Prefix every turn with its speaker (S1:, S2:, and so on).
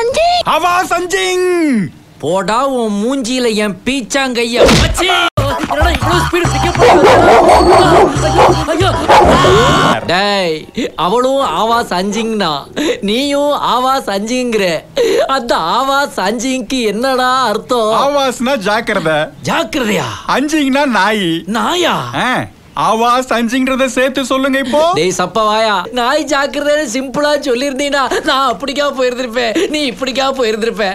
S1: சஞ்சய்
S2: அவா சஞ்சிங்
S3: போடா உன் மூஞ்சியில என் பீச்சாங்கைய வச்சு என்னடா இவ்வளவு ஸ்பீடு பிக்கப் டேய் அவளும் ஆவா சஞ்சிங்னா நீயும் ஆவா சஞ்சிங்கிற அந்த ஆவா சஞ்சிங்க்கு என்னடா அர்த்தம்
S2: ஆவாஸ்னா ஜாக்கிரதை
S3: ஜாக்கிரதையா
S2: அஞ்சிங்னா நாய்
S3: நாயா
S2: ஆ, ஆவாஸ் அஞ்சிங்கிறத சேர்த்து சொல்லுங்க இப்போ
S3: டேய் சப்பவாயா நாய் ஜாக்கிரதைன்னு சிம்பிளா சொல்லியிருந்தீனா நான் அப்படிக்கா போயிருந்திருப்பேன் நீ இப்படிக்கா போயிருந்திருப்ப